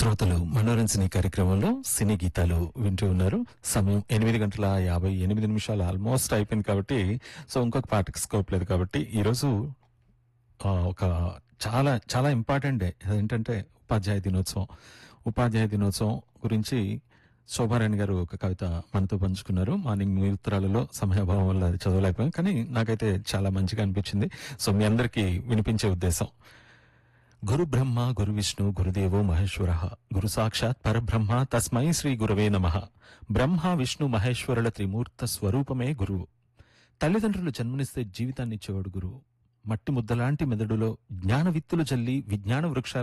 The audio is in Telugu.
శ్రోతలు మనోరంజని కార్యక్రమంలో సినీ గీతాలు వింటూ ఉన్నారు సమయం ఎనిమిది గంటల యాభై ఎనిమిది నిమిషాలు ఆల్మోస్ట్ అయిపోయింది కాబట్టి సో ఇంకొక పాటకి స్కోప్ లేదు కాబట్టి ఈరోజు ఆ, ఒక చాలా చాలా ఇంపార్టెంట్ డే ఏంటంటే ఉపాధ్యాయ దినోత్సవం ఉపాధ్యాయ దినోత్సవం గురించి శోభారాణి గారు ఒక కవిత మనతో పంచుకున్నారు మార్నింగ్ మీ ఉత్తరాలలో సమయాభావం వల్ల అది చదవలేకపోయాం కానీ నాకైతే చాలా మంచిగా అనిపించింది సో మీ అందరికీ వినిపించే ఉద్దేశం గురు బ్రహ్మ గురు విష్ణు గురుదేవో మహేశ్వర గురు సాక్షాత్ పరబ్రహ్మ తస్మై శ్రీ గురవే నమ బ్రహ్మ విష్ణు మహేశ్వరుల త్రిమూర్త స్వరూపమే గురువు తల్లిదండ్రులు జన్మనిస్తే జీవితాన్ని ఇచ్చేవాడు గురువు మట్టి ముద్దలాంటి మెదడులో జ్ఞాన విత్తులు జల్లి విజ్ఞాన వృక్షాలు